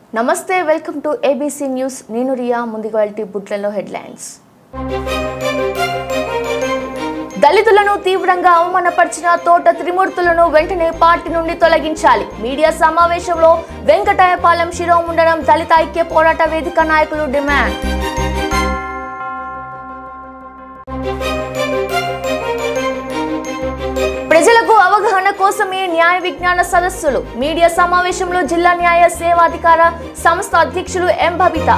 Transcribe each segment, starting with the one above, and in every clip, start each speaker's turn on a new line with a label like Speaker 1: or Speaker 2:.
Speaker 1: నమస్తే welcome to ABC news నేను రియా ముందుగా బుట్లలో హెడ్లైన్స్ దళితులను తీవ్రంగా అవమానపరిచిన తోట త్రిమూర్తులను వెంటనే పార్టీ నుండి తొలగించాలి మీడియా సమావేశంలో వెంకటాయపాలెం శిరోముండనం దళిత ఐక్య పోరాట వేదిక నాయకులు డిమాండ్ ప్రజలకు అవగాహన కోసమే న్యాయ విజ్ఞాన సదస్సులు మీడియా సమావేశంలో జిల్లా న్యాయ సేవాధికార సంస్థ అధ్యక్షులు ఎం బబిత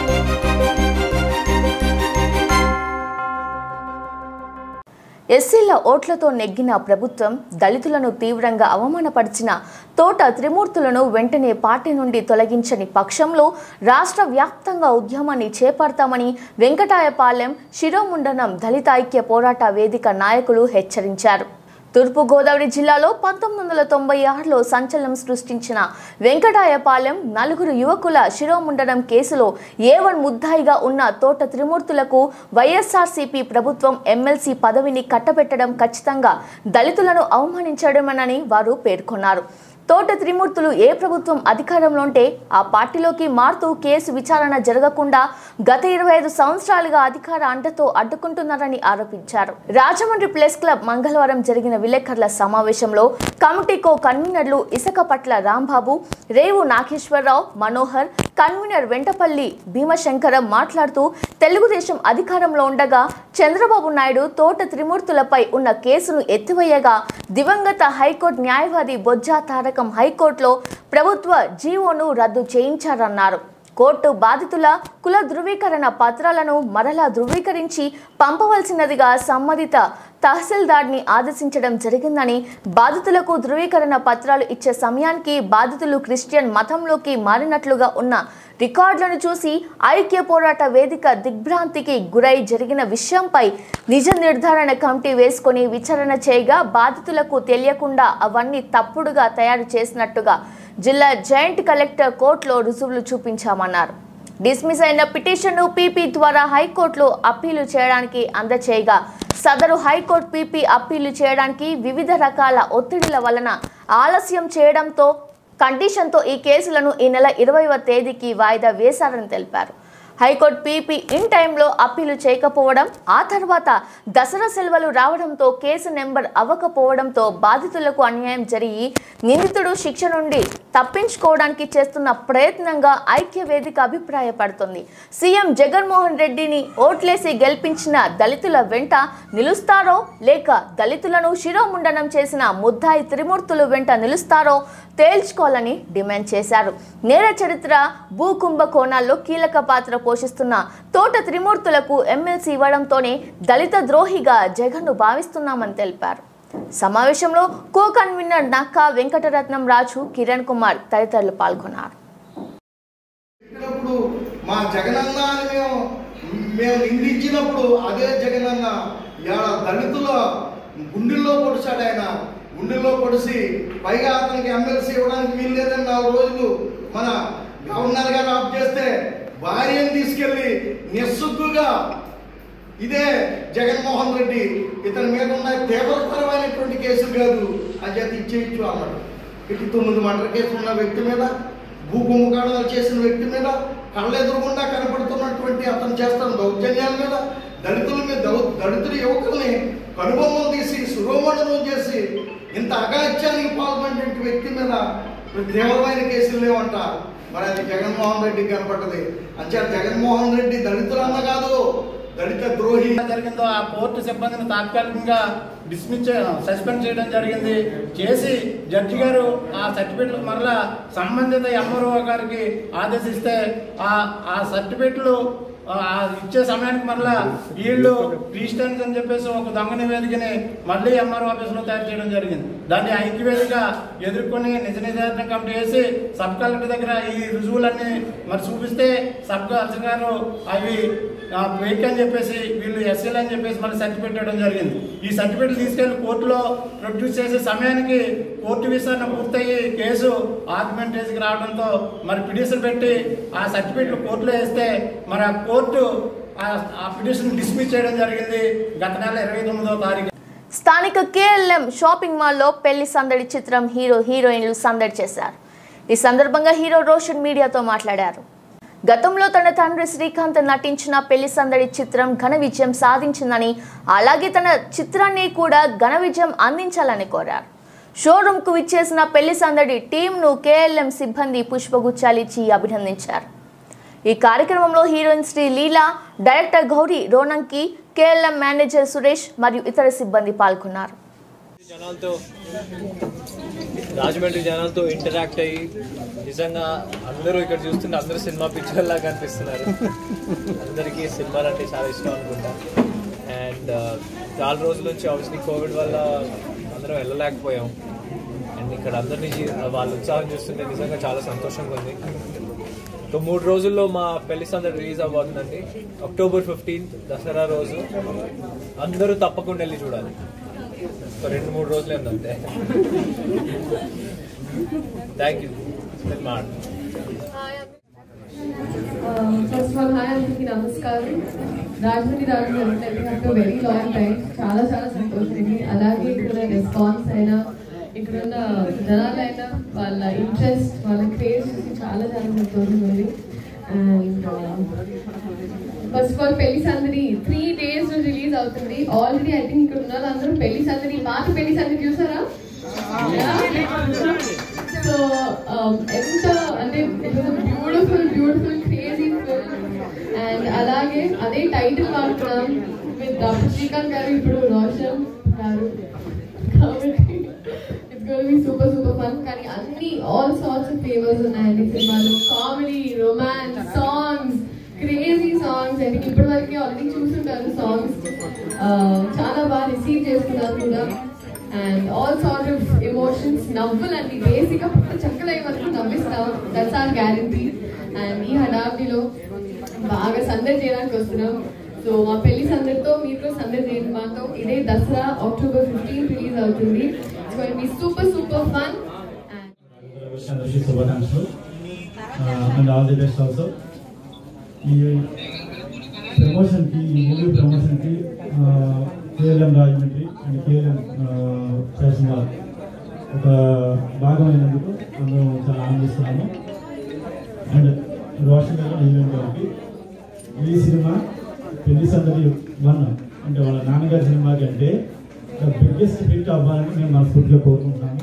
Speaker 1: ఎస్సీల ఓట్లతో నెగ్గిన ప్రభుత్వం దళితులను తీవ్రంగా అవమానపరిచిన తోట త్రిమూర్తులను వెంటనే పార్టీ నుండి తొలగించని పక్షంలో రాష్ట్ర వ్యాప్తంగా ఉద్యమాన్ని చేపడతామని వెంకటాయపాలెం శిరోముండనం దళిత ఐక్య పోరాట వేదిక నాయకులు హెచ్చరించారు తూర్పుగోదావరి జిల్లాలో పంతొమ్మిది వందల తొంభై ఆరులో సంచలనం సృష్టించిన వెంకటాయపాలెం నలుగురు యువకుల శిరోముండనం కేసులో ఏవన్ ముద్దాయిగా ఉన్న తోట త్రిమూర్తులకు వైఎస్ఆర్సీపీ ప్రభుత్వం ఎమ్మెల్సీ పదవిని కట్టబెట్టడం ఖచ్చితంగా దళితులను అవమానించడమేనని వారు పేర్కొన్నారు తోట త్రిమూర్తులు ఏ ప్రభుత్వం అధికారంలో ఉంటే ఆ పార్టీలోకి మారుతూ కేసు విచారణ జరగకుండా గత ఇరవై ఐదు సంవత్సరాలుగా అధికార అండతో అడ్డుకుంటున్నారని ఆరోపించారు రాజమండ్రి ప్రెస్ క్లబ్ మంగళవారం జరిగిన విలేకరుల సమావేశంలో కమిటీకో కన్వీనర్లు ఇసుక పట్ల రాంబాబు రేవు నాగేశ్వరరావు మనోహర్ కన్వీనర్ వెంటపల్లి భీమశంకరం మాట్లాడుతూ తెలుగుదేశం అధికారంలో ఉండగా చంద్రబాబు నాయుడు తోట త్రిమూర్తులపై ఉన్న కేసును ఎత్తివేయగా దివంగత హైకోర్టు న్యాయవాది బొజ్జా తారకం హైకోర్టులో ప్రభుత్వ జీవోను రద్దు చేయించారన్నారు కోర్టు బాధితుల కుల ధృవీకరణ పత్రాలను మరలా ధృవీకరించి పంపవలసినదిగా సంబంధిత తహసీల్దార్ని ఆదేశించడం జరిగిందని బాధితులకు ధృవీకరణ పత్రాలు ఇచ్చే సమయానికి బాధితులు క్రిస్టియన్ మతంలోకి మారినట్లుగా ఉన్న రికార్డులను చూసి ఐక్య పోరాట వేదిక దిగ్భ్రాంతికి గురై జరిగిన విషయంపై నిజ నిర్ధారణ కమిటీ వేసుకొని విచారణ చేయగా బాధితులకు తెలియకుండా అవన్నీ తప్పుడుగా తయారు చేసినట్టుగా జిల్లా జాయింట్ కలెక్టర్ కోర్టులో రుజువులు చూపించామన్నారు డిస్మిస్ అయిన పిటిషన్ను పీపీ ద్వారా హైకోర్టులో అప్పీలు చేయడానికి అందచేయగా సదరు హైకోర్టు పీపీ అప్పీలు చేయడానికి వివిధ రకాల ఒత్తిడిల వలన ఆలస్యం చేయడంతో కండిషన్తో ఈ కేసులను ఈ నెల ఇరవైవ తేదీకి వాయిదా వేశారని తెలిపారు హైకోర్టు పీపీ ఇన్ టైంలో అప్పీలు చేయకపోవడం ఆ తర్వాత దసరా సెలవులు రావడంతో కేసు నెంబర్ అవ్వకపోవడంతో బాధితులకు అన్యాయం జరిగి నిందితుడు శిక్ష నుండి తప్పించుకోవడానికి చేస్తున్న ప్రయత్నంగా ఐక్య వేదిక అభిప్రాయపడుతుంది సీఎం జగన్మోహన్ రెడ్డిని ఓట్లేసి గెలిపించిన దళితుల వెంట నిలుస్తారో లేక దళితులను శిరోముండనం చేసిన ముద్దాయి త్రిమూర్తులు వెంట నిలుస్తారో తేల్చుకోవాలని డిమాండ్ చేశారు నేర చరిత్ర భూ కుంభకోణాల్లో కీలక పాత్ర పోషిస్తున్న తోట త్రిమూర్తులకు ఎమ్మెల్సీ ఇవ్వడంతోనే దళిత ద్రోహిగా జగన్ను భావిస్తున్నామని తెలిపారు సమావేశంలో కో కన్వీనర్ నక్కా వెంకటరత్నం రాజు కిరణ్ కుమార్ తదితరులు పాల్గొన్నారు
Speaker 2: చెప్పినప్పుడు మా జగనన్న అని మేము మేము నిందించినప్పుడు అదే జగనన్న ఇవాళ దళితుల గుండెల్లో పొడిచాడు ఆయన గుండెల్లో పొడిసి పైగా అతనికి ఎమ్మెల్సీ ఇవ్వడానికి వీలు లేదని నాలుగు రోజులు మన గవర్నర్ గారు ఆఫ్ చేస్తే భార్యను తీసుకెళ్లి నిస్సుగ్గుగా ఇదే జగన్మోహన్ రెడ్డి ఇతని మీద ఉన్న తీవ్రతరమైనటువంటి కేసులు కాదు అని చేత ఇచ్చేయచ్చు అన్నాడు ఇటు తొమ్మిది మర్డర్ కేసులు ఉన్న వ్యక్తి మీద భూ కుంభకోణాలు చేసిన వ్యక్తి మీద కళ్ళెదురుగుండా కనపడుతున్నటువంటి అతను చేస్తున్న దౌర్జన్యాల మీద దళితుల మీద దౌ- దళితుల యువకుల్ని కనుబొమ్మలు తీసి సురోమణనం చేసి ఇంత అగాత్యానికి పాల్పడిన వ్యక్తి మీద తీవ్రమైన కేసులు లేవంట మరి అది జగన్మోహన్ రెడ్డికి కనపడ్డది అంచేత జగన్మోహన్ రెడ్డి దళితులన్న కాదు దళిత ద్రోహి
Speaker 3: జరిగిందో ఆ కోర్టు సిబ్బందిని తాత్కాలికంగా డిస్మిస్ సస్పెండ్ చేయడం జరిగింది చేసి జడ్జి గారు ఆ సర్టిఫికెట్లు మరలా సంబంధిత ఎంఆర్ఓ గారికి ఆదేశిస్తే ఆ ఆ సర్టిఫికెట్లు ఆ, ఇచ్చే సమయానికి మరలా వీళ్ళు క్రిస్టియన్స్ అని చెప్పేసి ఒక దొంగ నివేదికని మళ్ళీ ఎంఆర్ఓ ఆఫీసులో తయారు చేయడం జరిగింది దాన్ని ఐక్యవేదిక ఎదుర్కొని నిజ నిర్ధారణ కమిటీ వేసి సబ్ కలెక్టర్ దగ్గర ఈ రుజువులన్నీ మరి చూపిస్తే సబ్ కలెక్టర్ గారు అవి ఫేక్ అని చెప్పేసి వీళ్ళు ఎస్ఎల్ అని చెప్పేసి మళ్ళీ సర్టిఫికేట్ ఇవ్వడం జరిగింది ఈ సర్టిఫికేట్ తీసుకెళ్లి కోర్టులో ప్రొడ్యూస్ చేసే సమయానికి కోర్టు విచారణ పూర్తయి కేసు ఆర్గ్యుమెంటేజ్కి రావడంతో మరి పిటిషన్ పెట్టి ఆ సర్టిఫికేట్లు కోర్టులో వేస్తే మరి ఆ కోర్టు ఆ- ఆ పిటిషన్ డిస్మిస్ చేయడం జరిగింది గత నెల ఇరవై తొమ్మిదవ తారీఖు
Speaker 1: స్థానిక కేఎల్ఎం షాపింగ్ మాల్లో పెళ్లి సందడి చిత్రం హీరో హీరోయిన్లు సందడి చేశారు ఈ సందర్భంగా హీరో రోషన్ మీడియాతో మాట్లాడారు గతంలో తన తండ్రి శ్రీకాంత్ నటించిన పెళ్లి సందడి చిత్రం ఘన విజయం సాధించిందని అలాగే తన చిత్రాన్ని కూడా ఘన విజయం అందించాలని కోరారు షోరూంకు విచ్చేసిన పెళ్లి సందడి టీంను కేఎల్ఎం సిబ్బంది పుష్పగుచ్చాలిచ్చి అభినందించారు ఈ కార్యక్రమంలో heroine Sree Leela director Gowri Ronanki KLM manager Suresh మరియు ఇతర సిబ్బంది పాల్గొన్నారు
Speaker 4: జనాలతో రాజమండ్రి జనాలతో ఇంటరాక్ట్ అయ్యి నిజంగా అందరూ ఇక్కడ చూస్తుంటే అందరూ సినిమా పిక్చర్లా కనిపిస్తున్నారు అందరికీ సినిమాలు అంటే చాలా ఇష్టం అనుకుంటా అండ్ చాలా రోజుల నుంచి ఆబ్వియస్లీ కోవిడ్ వల్ల అందరం వెళ్ళలేకపోయాం అండ్ ఇక్కడ అందరినీ చీ- వాళ్ళ ఉత్సాహం చూస్తుంటే నిజంగా చాలా సంతోషంగా ఉంది సో మూడు రోజుల్లో మా పెళ్లి సందడి రిలీజ్ అవబోతుందండి అక్టోబర్ ఫిఫ్టీన్త్ దసరా రోజు అందరూ తప్పకుండా వెళ్ళి చూడాలి ఒక రెండు మూడు రోజులే ఉంది అంతే థ్యాంక్ యూ మాట
Speaker 5: ఫస్ట్ ఆఫ్ ఆల్ హాయ్ అందరికీ నమస్కారం రాజమండ్రి రాజు జరుగుతుంది వెరీ లాంగ్ టైం చాలా చాలా సంతోషం అలాగే ఇక్కడ రెస్పాన్స్ అయినా ఇక్కడ ఉన్న జనాలైనా వాళ్ళ ఇంట్రెస్ట్ వాళ్ళ క్రేజ్ చూసి చాలా చాలా సంతోషం ఉంది and first of all Pelli Sandadi three days release అవుతుంది ఆల్రెడీ ఐ థింక్ ఇక్కడ ఉన్న వాళ్ళందరూ పెళ్లి సందడి పాత పెళ్లి సందడి చూసారా సో ఎంత అంటే beautiful beautiful crazy film and అలాగే అదే టైటిల్ వాడుతున్నాం విత్ డాక్టర్ శ్రీకాంత్ గారు ఇప్పుడు రోషన్ గారు కాబట్టి it's gonna be super super fun కానీ అన్ని ఆల్ సార్ట్స్ ఆఫ్ ఫ్లేవర్స్ ఉన్నాయండి సినిమాలో comedy romance songs crazy songs and ఇప్పటి వరకు ఆల్రెడీ చూసుంటారు సాంగ్స్ చాలా బాగా రిసీవ్ చేసుకున్నారు కూడా and all sort of emotions నవ్వులండి బేసిక్గా పుట్ట చక్కలై వరకు నవ్విస్తాం దట్స్ ఆర్ గ్యారంటీ అండ్ ఈ హడావిడిలో బాగా సందడి చేయడానికి వస్తున్నాం సో మా పెళ్లి సందడితో మీరు సందడి చేయండి మాతో ఇదే దసరా అక్టోబర్ ఫిఫ్టీన్ రిలీజ్ అవుతుంది it's going be super super fun and
Speaker 6: అందరికీ శుభాకాంక్షలు and all the best also ఈ ప్రమోషన్కి ఈ మూవీ ప్రమోషన్కి KLM Rajahmundry and KLM fashion mall ఒక భాగమైనందుకు అందరం చాలా ఆనందిస్తున్నాము అండ్ రోషన్ గారు ఈవెంట్ గారికి ఈ సినిమా పెళ్లి సందడి వన్ అంటే వాళ్ళ నాన్నగారి సినిమా కంటే బిగ్గెస్ట్ హిట్ అవ్వాలని మేము మనస్ఫూర్తిగా కోరుకుంటున్నాము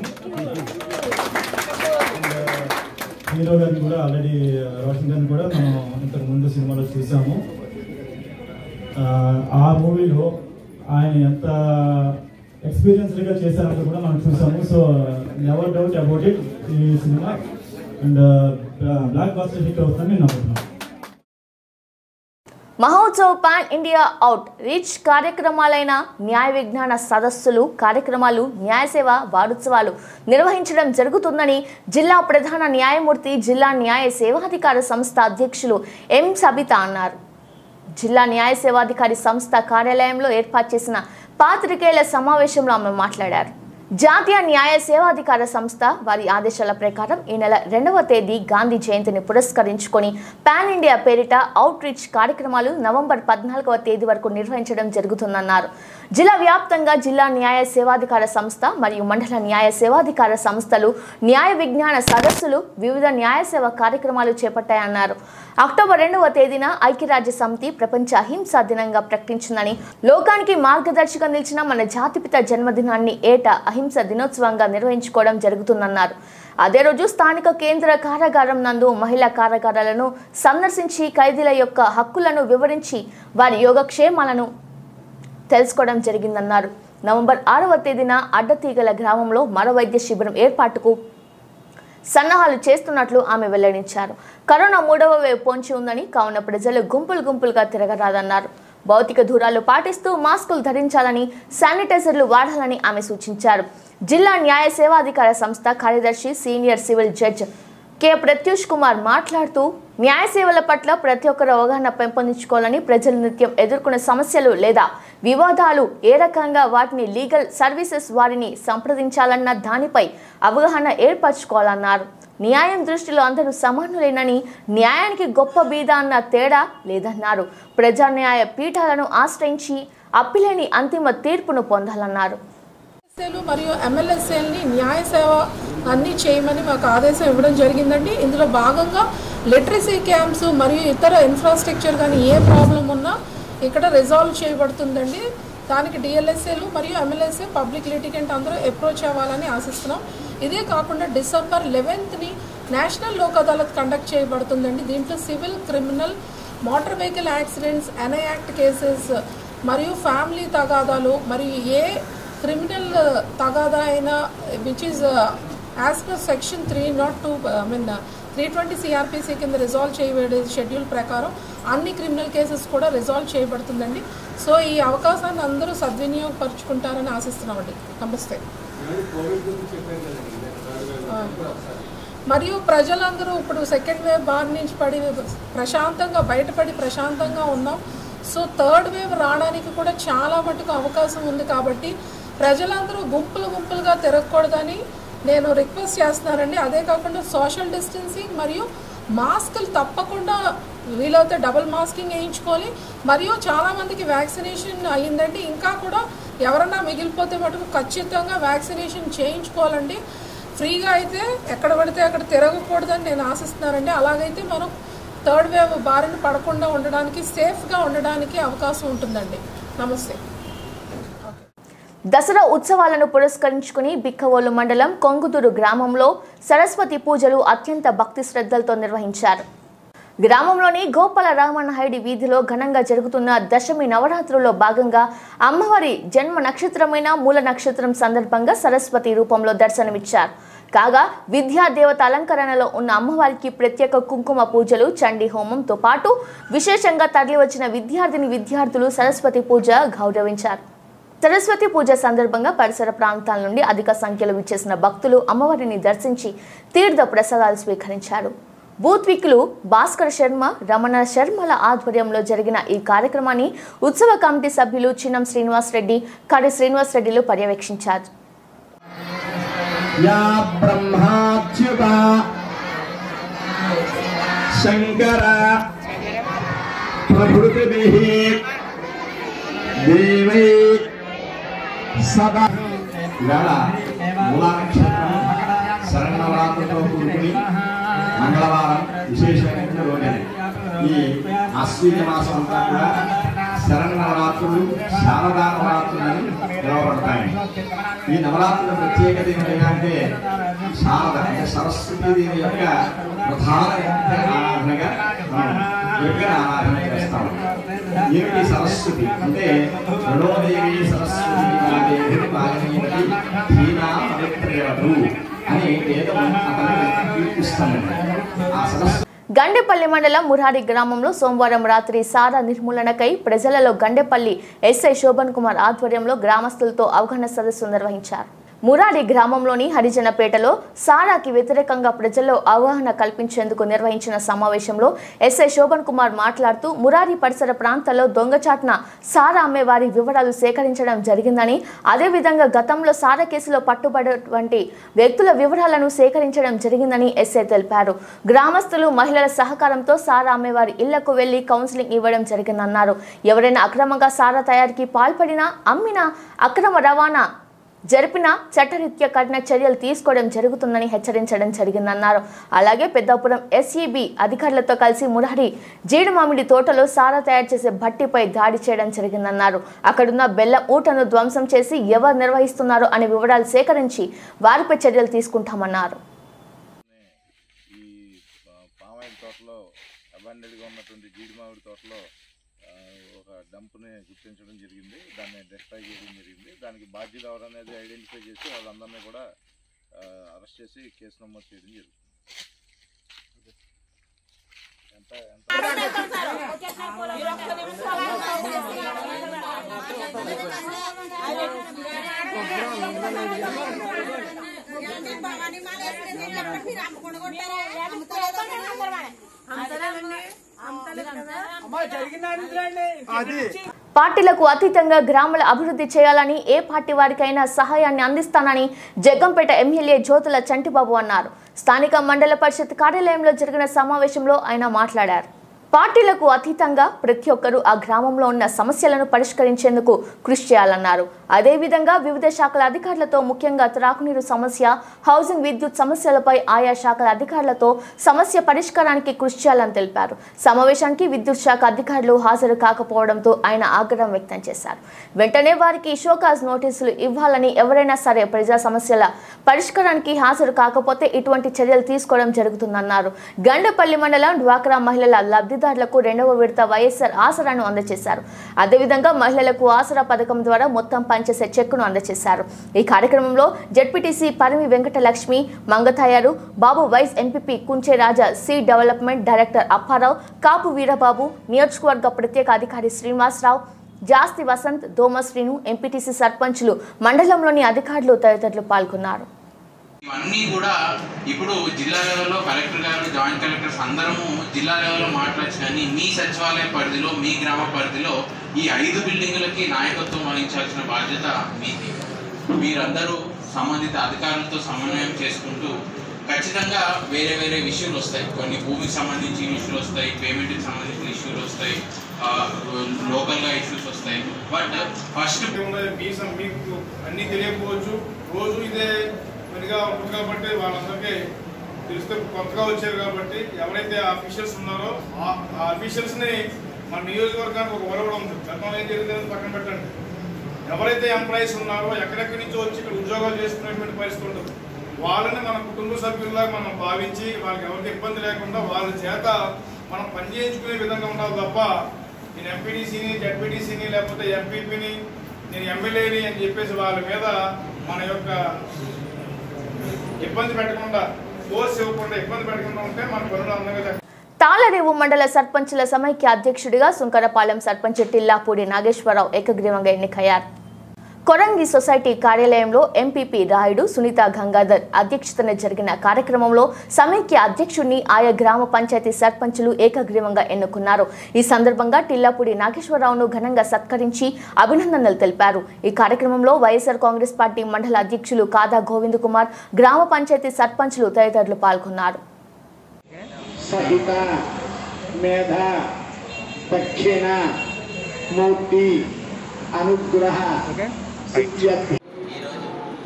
Speaker 6: హీరో గారిని కూడా ఆల్రెడీ రోషన్ గారిని కూడా మనం ఇంతకు ముందు సినిమాలో చూసాము ఆ, ఆ మూవీలో ఆయన ఎంత ఎక్స్పీరియన్స్డ్గా చేశారంటే కూడా మనం చూసాము so never doubt about it ఈ సినిమా అండ్ బ్లాక్ బాస్టర్ హిట్ అవుతుందని నేను నమ్ముతున్నాను
Speaker 1: Mahotsav pan India outreach కార్యక్రమాలైన న్యాయ విజ్ఞాన సదస్సులు కార్యక్రమాలు న్యాయ సేవ వారోత్సవాలు నిర్వహించడం జరుగుతుందని జిల్లా ప్రధాన న్యాయమూర్తి జిల్లా న్యాయ సేవాధికార సంస్థ అధ్యక్షులు ఎం సబిత అన్నారు జిల్లా న్యాయ సేవాధికారి సంస్థ కార్యాలయంలో ఏర్పాటు చేసిన పాత్రికేయుల సమావేశంలో ఆమె మాట్లాడారు జాతీయ న్యాయ సేవాధికార సంస్థ వారి ఆదేశాల ప్రకారం ఈ నెల రెండవ తేదీ గాంధీ జయంతిని పురస్కరించుకొని పాన్ ఇండియా పేరిట అవుట్ రీచ్ కార్యక్రమాలు నవంబర్ పద్నాలుగవ తేదీ వరకు నిర్వహించడం జరుగుతుందన్నారు జిల్లా వ్యాప్తంగా జిల్లా న్యాయ సేవాధికార సంస్థ మరియు మండల న్యాయ సేవాధికార సంస్థలు న్యాయ విజ్ఞాన సదస్సులు వివిధ న్యాయ సేవ కార్యక్రమాలు చేపట్టాయన్నారు అక్టోబర్ రెండవ తేదీన ఐక్యరాజ్య సమితి ప్రపంచ అహింసా దినంగా ప్రకటించిందని లోకానికి మార్గదర్శిగా నిలిచిన మన జాతిపిత జన్మదినాన్ని ఏటా అహింస దినోత్సవంగా నిర్వహించుకోవడం జరుగుతుందన్నారు అదే రోజు స్థానిక కేంద్ర కారాగారం నందు మహిళా కారాగారాలను సందర్శించి ఖైదీల యొక్క హక్కులను వివరించి వారి యోగక్షేమాలను తెలుసుకోవడం జరిగిందన్నారు నవంబర్ ఆరవ తేదీన అడ్డతీగల గ్రామంలో మరో వైద్య శిబిరం ఏర్పాటుకు సన్నాహాలు చేస్తున్నట్లు ఆమె వెల్లడించారు కరోనా మూడవ వేవ్ పొంచి ఉందని కావున ప్రజలు గుంపులు గుంపులుగా తిరగరాదన్నారు భౌతిక దూరాలు పాటిస్తూ మాస్కులు ధరించాలని శానిటైజర్లు వాడాలని ఆమె సూచించారు జిల్లా న్యాయ సేవాధికార సంస్థ కార్యదర్శి senior civil judge K Prathyush Kumar మాట్లాడుతూ న్యాయ సేవల పట్ల ప్రతి ఒక్కరు అవగాహన పెంపొందించుకోవాలని ప్రజలు నిత్యం ఎదుర్కొనే సమస్యలు లేదా వివాదాలు ఏ రకంగా వాటిని లీగల్ సర్వీసెస్ వారిని సంప్రదించాలన్న దానిపై అవగాహన ఏర్పరచుకోవాలన్నారు న్యాయం దృష్టిలో అందరూ సమానులేనని న్యాయానికి గొప్ప బీద అన్న తేడా లేదన్నారు ప్రజాన్యాయ పీఠాలను ఆశ్రయించి అప్పిలేని అంతిమ తీర్పును పొందాలన్నారు
Speaker 7: ఎస్ఏలు మరియు ఎమ్మెల్యేస్ఏల్ని న్యాయ సేవ అన్నీ చేయమని మాకు ఆదేశం ఇవ్వడం జరిగిందండి ఇందులో భాగంగా లిటరసీ క్యాంప్స్ మరియు ఇతర ఇన్ఫ్రాస్ట్రక్చర్ కానీ ఏ ప్రాబ్లం ఉన్నా ఇక్కడ రిజాల్వ్ చేయబడుతుందండి దానికి డిఎల్ఎస్ఏలు మరియు ఎమ్మెల్యేసే పబ్లిక్ లిటిగెంట్ అందరూ అప్రోచ్ అవ్వాలని ఆశిస్తున్నాం ఇదే కాకుండా డిసెంబర్ లెవెన్త్ని నేషనల్ లోక్ అదాలత్ కండక్ట్ చేయబడుతుందండి దీంట్లో civil criminal motor vehicle accidents NI act cases మరియు ఫ్యామిలీ తగాదాలు మరియు ఏ క్రిమినల్ తగాదా అయినా which is as per section three not two I mean three twenty CrPC కింద రిజాల్వ్ చేయబడే షెడ్యూల్ ప్రకారం అన్ని క్రిమినల్ కేసెస్ కూడా రిజాల్వ్ చేయబడుతుందండి సో ఈ అవకాశాన్ని అందరూ సద్వినియోగపరుచుకుంటారని ఆశిస్తున్నామండి నమస్తే ఆ. మరియు ప్రజలందరూ ఇప్పుడు సెకండ్ వేవ్ బారి నుంచి పడి ప్రశాంతంగా బయటపడి ప్రశాంతంగా ఉన్నాం సో థర్డ్ వేవ్ రావడానికి కూడా చాలా మటుకు అవకాశం ఉంది కాబట్టి ప్రజలందరూ గుంపులు గుంపులుగా తిరగకూడదని నేను రిక్వెస్ట్ చేస్తున్నానండి అదే కాకుండా సోషల్ డిస్టెన్సింగ్ మరియు మాస్కులు తప్పకుండా వీలైతే డబుల్ మాస్కింగ్ వేయించుకోవాలి మరియు చాలామందికి వ్యాక్సినేషన్ అయ్యిందండి ఇంకా కూడా ఎవరన్నా మిగిలిపోతే మటుకు ఖచ్చితంగా వ్యాక్సినేషన్ చేయించుకోవాలండి ఫ్రీగా అయితే ఎక్కడ పడితే అక్కడ తిరగకూడదని నేను ఆశిస్తున్నానండి అలాగైతే మనం థర్డ్ వేవ్ బారిన పడకుండా ఉండడానికి సేఫ్గా ఉండడానికి అవకాశం ఉంటుందండి నమస్తే
Speaker 1: దసరా ఉత్సవాలను పురస్కరించుకుని బిక్కవోలు మండలం కొంగుదూరు గ్రామంలో సరస్వతి పూజలు అత్యంత భక్తి శ్రద్ధలతో నిర్వహించారు గ్రామంలోని గోపాల రామన్నహైడి వీధిలో ఘనంగా జరుగుతున్న దశమి నవరాత్రుల్లో భాగంగా అమ్మవారి జన్మ నక్షత్రమైన మూల నక్షత్రం సందర్భంగా సరస్వతి రూపంలో దర్శనమిచ్చారు కాగా విద్యా దేవత అలంకరణలో ఉన్న అమ్మవారికి ప్రత్యేక కుంకుమ పూజలు చండీ హోమంతో పాటు విశేషంగా తరలివచ్చిన విద్యార్థిని విద్యార్థులు సరస్వతి పూజ గౌరవించారు సరస్వతి పూజ సందర్భంగా పరిసర ప్రాంతాల నుండి అధిక సంఖ్యలో విచ్చేసిన భక్తులు అమ్మవారిని దర్శించి తీర్థ ప్రసాదాలు స్వీకరించారు బూత్వికులు భాస్కర్ శర్మ రమణ శర్మల ఆధ్వర్యంలో జరిగిన ఈ కార్యక్రమాన్ని ఉత్సవ కమిటీ సభ్యులు చిన్నం శ్రీనివాస్ రెడ్డి కడి శ్రీనివాస్ రెడ్డిలు పర్యవేక్షించారు
Speaker 8: या ब्रह्माच्युता शङ्कर प्रभृतिभिः देवै सदा ఇవాళ మూలా నక్షత్రం శరణవరాత్రితో కూడుకుని మంగళవారం విశేషమైన రోజు ఈ అశ్విన మాసం అంతా కూడా శరణవరాత్రులు శారదా నవరాత్రులు అని పిలువబడతాయి ఈ నవరాత్రుల ప్రత్యేకత ఏంటంటే శారద అంటే సరస్వతీదేవి యొక్క ప్రధాన ఆరాధనగా మనం విగ్రహ ఆరాధన చేస్తాం ఏమిటి సరస్వతి అంటే రుణోదేవి సరస్వతి దేవి పాలనీయతి హీనా పవిత్రేవతు అని వేదం అతను కీర్తిస్తామండి ఆ సరస్వతి
Speaker 1: గండెపల్లి మండలం మురారి గ్రామంలో సోమవారం రాత్రి సారా నిర్మూలనకై ప్రజలలో గండెపల్లి ఎస్ఐ శోభన్ కుమార్ ఆధ్వర్యంలో గ్రామస్తులతో అవగాహన సదస్సు నిర్వహించారు మురారి గ్రామంలోని హరిజనపేటలో సారాకి వ్యతిరేకంగా ప్రజల్లో అవగాహన కల్పించేందుకు నిర్వహించిన సమావేశంలో ఎస్ఐ శోభన్ కుమార్ మాట్లాడుతూ మురారి పరిసర ప్రాంతాల్లో దొంగచాటున సారా అమ్మే వారి వివరాలు సేకరించడం జరిగిందని అదేవిధంగా గతంలో సారా కేసులో పట్టుబడినటువంటి వ్యక్తుల వివరాలను సేకరించడం జరిగిందని ఎస్ఐ తెలిపారు గ్రామస్తులు మహిళల సహకారంతో సారా అమ్మేవారి ఇళ్లకు వెళ్లి కౌన్సిలింగ్ ఇవ్వడం జరిగిందన్నారు ఎవరైనా అక్రమంగా సారా తయారీకి పాల్పడినా అమ్మినా అక్రమ రవాణా జరిపిన చట్టరీత్యా కఠిన చర్యలు తీసుకోవడం జరుగుతుందని హెచ్చరించడం జరిగిందన్నారు అలాగే పెద్దాపురం ఎస్ఈబి అధికారులతో కలిసి మురహరి జీడి మామిడి తోటలో సారా తయారు చేసే భట్టిపై దాడి చేయడం జరిగిందన్నారు అక్కడున్న బెల్లం ఊటను ధ్వంసం చేసి ఎవరు నిర్వహిస్తున్నారో అనే వివరాలు సేకరించి వారిపై చర్యలు తీసుకుంటామన్నారు
Speaker 9: ఈ పా- పామాయిల్ తోటలో అబాండెడ్గా ఉన్నటువంటి జీడి మామిడి తోటలో ఆ, ఒక డంప్ని గుర్తించడం జరిగింది దాన్ని డిస్ట్రాయ్ చేయడం జరిగింది దానికి బాధ్యులు ఎవరనేది ఐడెంటిఫై చేసి వాళ్ళందరినీ కూడా అరెస్ట్ చేసి కేసు నమోదు చేయడం జరుగుతుంది ఎంత ఎంత
Speaker 1: పార్టీలకు అతీతంగా గ్రామాల అభివృద్ధి చేయాలని ఏ పార్టీ వారికైనా సహాయాన్ని అందిస్తానని జగ్గంపేట ఎమ్మెల్యే జ్యోతుల చంటిబాబు అన్నారు స్థానిక మండల పరిషత్ కార్యాలయంలో జరిగిన సమావేశంలో ఆయన మాట్లాడారు పార్టీలకు అతీతంగా ప్రతి ఒక్కరూ ఆ గ్రామంలో ఉన్న సమస్యలను పరిష్కరించేందుకు కృషి చేయాలన్నారు అదేవిధంగా వివిధ శాఖల అధికారులతో ముఖ్యంగా త్రాగునీరు సమస్య హౌసింగ్ విద్యుత్ సమస్యలపై ఆయా శాఖల అధికారులతో సమస్య పరిష్కారానికి కృషి చేయాలని తెలిపారు సమావేశానికి విద్యుత్ శాఖ అధికారులు హాజరు కాకపోవడంతో ఆయన ఆగ్రహం వ్యక్తం చేశారు వెంటనే వారికి షోకాజ్ నోటీసులు ఇవ్వాలని ఎవరైనా సరే ప్రజా సమస్యల పరిష్కారానికి హాజరు కాకపోతే ఇటువంటి చర్యలు తీసుకోవడం జరుగుతుందన్నారు గండపల్లి మండలం డ్వాక్రా మహిళల లబ్ధిదారులకు రెండవ విడత వైఎస్ఆర్ ఆసరాను అందజేశారు అదేవిధంగా మహిళలకు ఆసరా పథకం ద్వారా మొత్తం పనిచేసే చెక్కును అందజేశారు ఈ కార్యక్రమంలో ZPTC Parimi Venkatalakshmi Mangathayaru Babu vice MPP Kunche Raja సి డెవలప్మెంట్ డైరెక్టర్ అప్పారావు కాపు వీరబాబు నియోజకవర్గ ప్రత్యేక అధికారి శ్రీనివాసరావు జాస్తి వసంత్ దోమ శ్రీను ఎంపీటీసీ సర్పంచులు మండలంలోని అధికారులు తదితరులు పాల్గొన్నారు
Speaker 10: ఇవన్నీ కూడా ఇప్పుడు జిల్లా లెవెల్లో కలెక్టర్ గారు జాయింట్ కలెక్టర్స్ అందరము జిల్లా లెవెల్లో మాట్లాడచ్చు కానీ మీ సచివాలయ పరిధిలో మీ గ్రామ పరిధిలో ఈ ఐదు బిల్డింగులకి నాయకత్వం వహించాల్సిన బాధ్యత మీది మీరందరూ సంబంధిత అధికారులతో సమన్వయం చేసుకుంటూ ఖచ్చితంగా వేరే వేరే విషయాలు వస్తాయి కొన్ని భూమికి సంబంధించిన ఇష్యూలు వస్తాయి పేమెంట్కి సంబంధించిన ఇష్యూలు వస్తాయి లోకల్గా ఇష్యూస్ వస్తాయి బట్ ఫస్ట్
Speaker 11: మీ సం- మీకు అన్నీ తెలియకపోవచ్చు రోజు ఇదే పనిగా ఉంటుంది కాబట్టి వాళ్ళందరికీ తెలిస్తే కొత్తగా వచ్చారు కాబట్టి ఎవరైతే అఫీషియల్స్ ఉన్నారో ఆ అఫీషియల్స్ ని మన నియోజకవర్గానికి ఒక ఒరవడం ఉంది గతంలో ఏం జరిగిందని పక్కన పెట్టండి ఎవరైతే ఎంప్లాయీస్ ఉన్నారో ఎక్కడెక్కడి నుంచో వచ్చి ఇక్కడ ఉద్యోగాలు చేసుకునేటువంటి పరిస్థితి ఉంటుంది వాళ్ళని మన కుటుంబ సభ్యుల్లా మనం భావించి వాళ్ళకి ఎవరికి ఇబ్బంది లేకుండా వాళ్ళ చేత మనం పని చేయించుకునే విధంగా ఉండాలి తప్ప నేను ఎంపీడీసీని జడ్పీటీసీని లేకపోతే ఎంపీపీని నేను ఎమ్మెల్యేని అని చెప్పేసి వాళ్ళ మీద మన యొక్క ఇబ్బంది పెట్టకుండా ఫోర్స్ ఇవ్వకుండా ఇబ్బంది పెట్టకుండా ఉంటే మన పనులు అందంగా జరుగుతాయి.
Speaker 1: తాళరేవు మండల సర్పంచుల సమైక్య అధ్యక్షుడిగా సుంకరపాలెం సర్పంచ్ టిల్లాపూడి నాగేశ్వరరావు ఏకగ్రీవంగా ఎన్నికయ్యారు కొరంగి సొసైటీ కార్యాలయంలో ఎంపీపీ రాయుడు సునీత గంగాధర్ అధ్యక్షతన జరిగిన కార్యక్రమంలో సమైక్య అధ్యక్షుడిని ఆయా గ్రామ పంచాయతీ సర్పంచులు ఏకగ్రీవంగా ఎన్నుకున్నారు ఈ సందర్భంగా టిల్లాపూడి నాగేశ్వరరావును ఘనంగా సత్కరించి అభినందనలు తెలిపారు ఈ కార్యక్రమంలో వైఎస్ఆర్ కాంగ్రెస్ పార్టీ మండల అధ్యక్షులు కాదా గోవింద్ కుమార్ గ్రామ పంచాయతీ సర్పంచులు తదితరులు పాల్గొన్నారు
Speaker 12: సహిత మేధ దక్షిణ మూర్తి అనుగ్రహ సిద్ధ్యర్థి
Speaker 13: ఈరోజు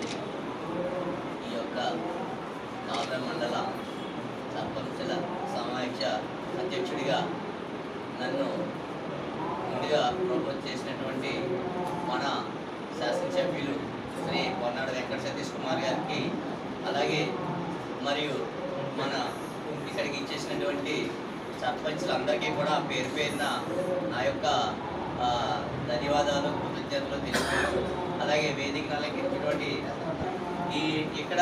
Speaker 13: ఈ యొక్క నాదర్ మండల సర్పంచుల సమావేశ అధ్యక్షుడిగా నన్ను ముందుగా ప్రపోజ్ చేసినటువంటి మన శాసనసభ్యులు శ్రీ పొన్నాడు వెంకట సతీష్ కుమార్ గారికి అలాగే మరియు మన ఇక్కడికి ఇచ్చేసినటువంటి సర్పంచులందరికీ కూడా పేరు పేరున నా యొక్క ఆ, ధన్యవాదాలు కృతజ్ఞతలు తెలుపుకుంటూ అలాగే వేదిక అలంకరించినటువంటి ఈ ఇక్కడ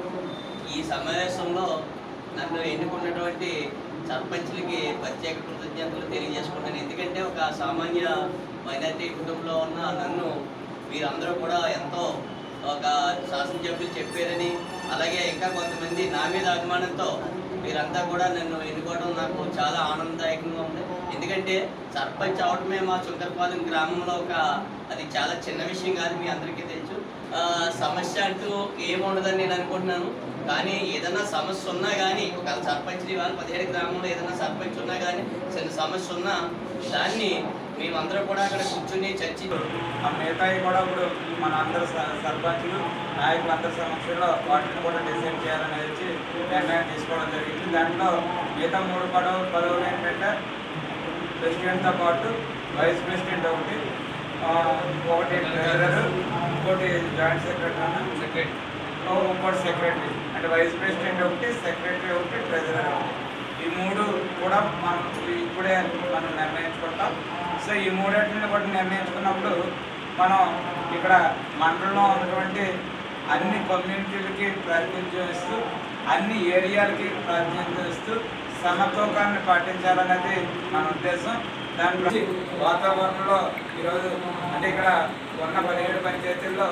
Speaker 13: ఈ సమావేశంలో నన్ను ఎన్నుకున్నటువంటి సర్పంచ్లకి ప్రత్యేక కృతజ్ఞతలు తెలియజేసుకుంటాను ఎందుకంటే ఒక సామాన్య మైనార్టీ కుటుంబంలో ఉన్న నన్ను మీరందరూ కూడా ఎంతో ఒక శాసనసభ్యులు చెప్పారని అలాగే ఇంకా కొంతమంది నా మీద అభిమానంతో మీరంతా కూడా నన్ను ఎన్నుకోవడం నాకు చాలా ఆనందదాయకంగా ఉంది ఎందుకంటే సర్పంచ్ అవడమే మా చుంకరపాలెం గ్రామంలో ఒక అది చాలా చిన్న విషయం కాదు మీ అందరికీ తెలుసు ఆ, సమస్య అంటూ ఏముండదని నేను అనుకుంటున్నాను కానీ ఏదైనా సమస్య ఉన్నా కానీ ఒక సర్పంచ్ వాళ్ళు పదిహేడు గ్రామంలో ఏదైనా సర్పంచ్ ఉన్నా కానీ చిన్న సమస్య ఉన్నా దాన్ని మేమందరం కూడా అక్కడ కూర్చుని చర్చి
Speaker 14: ఆ మిగతాయి కూడా ఇప్పుడు మన అందరు స- సర్పంచులు నాయకులు అందరి సమక్షంలో వాటిని కూడా డిసైడ్ చేయాలని వచ్చి నిర్ణయం తీసుకోవడం జరిగింది దాంట్లో మిగతా మూడు పదవు పదవులు ఏంటంటే ప్రెసిడెంట్తో పాటు వైస్ ప్రెసిడెంట్ ఒకటి ఆ, ఒకటి ట్రెజరర్ ఇంకోటి జాయింట్ సెక్రటరీ సెక్రటరీ ఇంకోటి సెక్రటరీ అంటే వైస్ ప్రెసిడెంట్ ఒకటి సెక్రటరీ ఒకటి ట్రెజరర్ ఒకటి ఈ మూడు కూడా మనం ఇప్పుడే మనం నిర్ణయించుకుంటాం సో ఈ మూడింటిని కూడా నిర్ణయించుకున్నప్పుడు మనం ఇక్కడ మండలంలో ఉన్నటువంటి అన్ని కమ్యూనిటీలకి ప్రాతినిధ్యం ఇస్తూ అన్ని ఏరియాలకి ప్రాతినిధ్యం ఇస్తూ సమతూకాన్ని పాటించాలనేది మన ఉద్దేశం దాని గురించి వాతావరణంలో ఈరోజు అంటే ఇక్కడ ఉన్న పదిహేడు పంచాయతీల్లో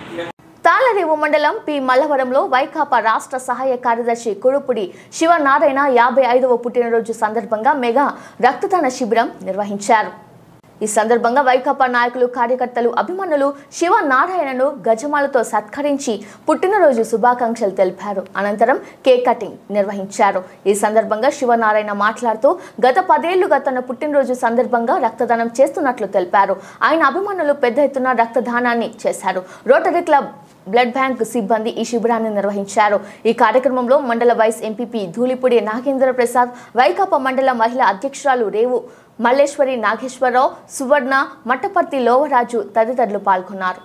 Speaker 1: తాళరేవు మండలం పి మల్లవరంలో వైకాపా రాష్ట్ర సహాయ కార్యదర్శి కురుపుడి శివనారాయణ యాభై ఐదవ పుట్టినరోజు సందర్భంగా మెగా రక్తదాన శిబిరం నిర్వహించారు ఈ సందర్భంగా వైకాపా నాయకులు కార్యకర్తలు అభిమానులు శివ నారాయణను గజమాలతో సత్కరించి పుట్టినరోజు శుభాకాంక్షలు తెలిపారు అనంతరం కేక్ కటింగ్ నిర్వహించారు ఈ సందర్భంగా శివనారాయణ మాట్లాడుతూ గత పదేళ్లుగా తన పుట్టినరోజు సందర్భంగా రక్తదానం చేస్తున్నట్లు తెలిపారు ఆయన అభిమానులు పెద్ద ఎత్తున రక్తదానాన్ని చేశారు రోటరీ క్లబ్ బ్లడ్ బ్యాంక్ సిబ్బంది ఈ శిబిరాన్ని నిర్వహించారు ఈ కార్యక్రమంలో మండల వైస్ ఎంపీపీ ధూళిపూడి నాగేంద్ర ప్రసాద్ వైకాపా మండల మహిళా అధ్యక్షురాలు రేవు మల్లేశ్వరి నాగేశ్వరరావు సువర్ణ మట్టపర్తి లోవరాజు తదితరులు పాల్గొన్నారు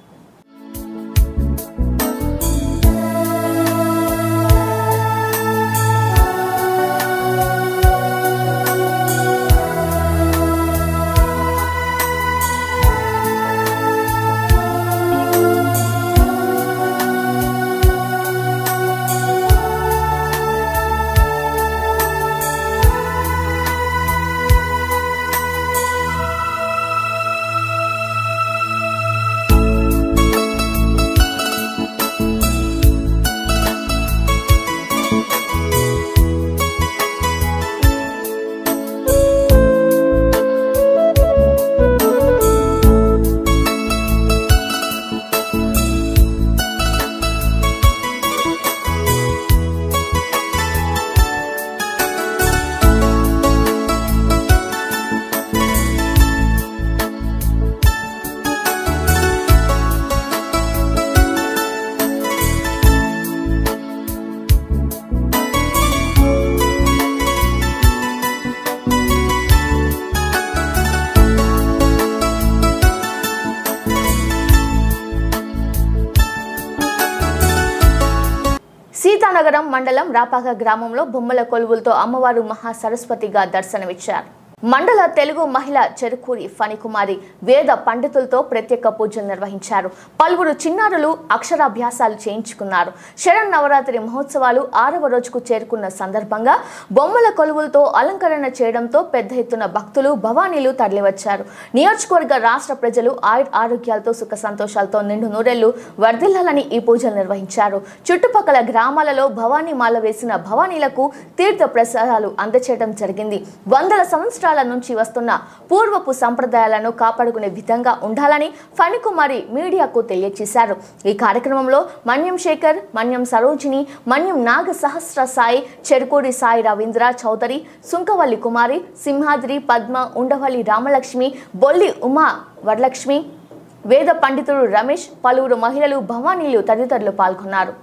Speaker 1: సీతానగరం మండలం రాపాక గ్రామంలో బొమ్మల కొలువులతో అమ్మవారు మహా సరస్వతిగా దర్శనమిచ్చారు మండల తెలుగు మహిళ చెరుకూరి ఫణికుమారి వేద పండితులతో ప్రత్యేక పూజలు నిర్వహించారు పలువురు చిన్నారులు అక్షరాభ్యాసాలు చేయించుకున్నారు శరణ్ నవరాత్రి మహోత్సవాలు ఆరవ రోజుకు చేరుకున్న సందర్భంగా బొమ్మల కొలువులతో అలంకరణ చేయడంతో పెద్ద ఎత్తున భక్తులు భవానీలు తరలివచ్చారు నియోజకవర్గ రాష్ట్ర ప్రజలు ఆయుర్ ఆరోగ్యాలతో సుఖ సంతోషాలతో నిండు నూరెళ్లు వర్ధిల్లాలని ఈ పూజలు నిర్వహించారు చుట్టుపక్కల గ్రామాలలో భవానీ మాల వేసిన భవానీలకు తీర్థ ప్రసాదాలు అందచేయడం జరిగింది వందల సంవత్సరాల నుంచి వస్తున్న పూర్వపు సంప్రదాయాలను కాపాడుకునే విధంగా ఉండాలని ఫణికుమారి మీడియాకు తెలియజేశారు ఈ కార్యక్రమంలో మన్యం శేఖర్ మన్యం సరోజిని మన్యం నాగ సహస్ర సాయి చెరుకూరి సాయి రవీంద్ర చౌదరి సుంకవల్లి కుమారి సింహాద్రి పద్మ ఉండవల్లి రామలక్ష్మి బొల్లి ఉమా వరలక్ష్మి వేద పండితుడు రమేష్ పలువురు మహిళలు భవానీలు తదితరులు పాల్గొన్నారు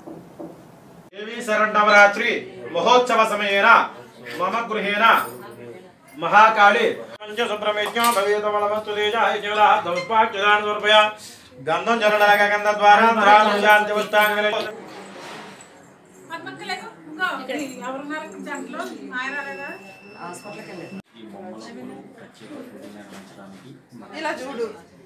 Speaker 15: దేవీ శరణవరాత్రి మహోత్సవ సమయేన మమ గృహేణ మహాకాళి పంచ సుబ్రహ్మణ్యం భవేతమలమస్తు తేజాయ కేవల దౌష్పాక్షదాన సమర్పయ గంధం జలడాగ గంధ ద్వారా త్రాణ శాంతి వస్తాంగల
Speaker 7: ఇలా చూడు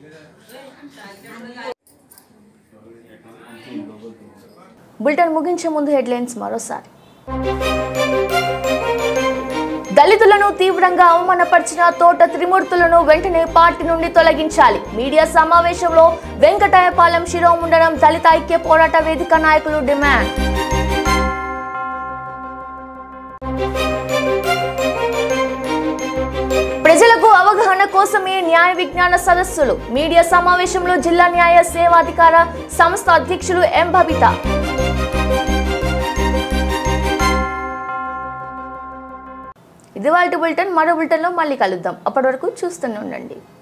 Speaker 1: బులెటిన్ ముగించే ముందు హెడ్లైన్స్ మరోసారి దళితులను తీవ్రంగా అవమానపరిచిన తోట త్రిమూర్తులను వెంటనే పార్టీ నుండి తొలగించాలి మీడియా సమావేశంలో వెంకటాయపాలెం శిరోముండనం దళిత ఐక్య పోరాట వేదిక నాయకులు డిమాండ్ ప్రజలకు అవగాహన కోసమే న్యాయ విజ్ఞాన సదస్సులు మీడియా సమావేశంలో జిల్లా న్యాయ సేవాధికార సంస్థ అధ్యక్షులు ఎం భవిత ఇది వాళ్ళ బులెటిన్ మరో బులెటిన్లో మళ్ళీ కలుద్దాం అప్పటి వరకు చూస్తూనే ఉండండి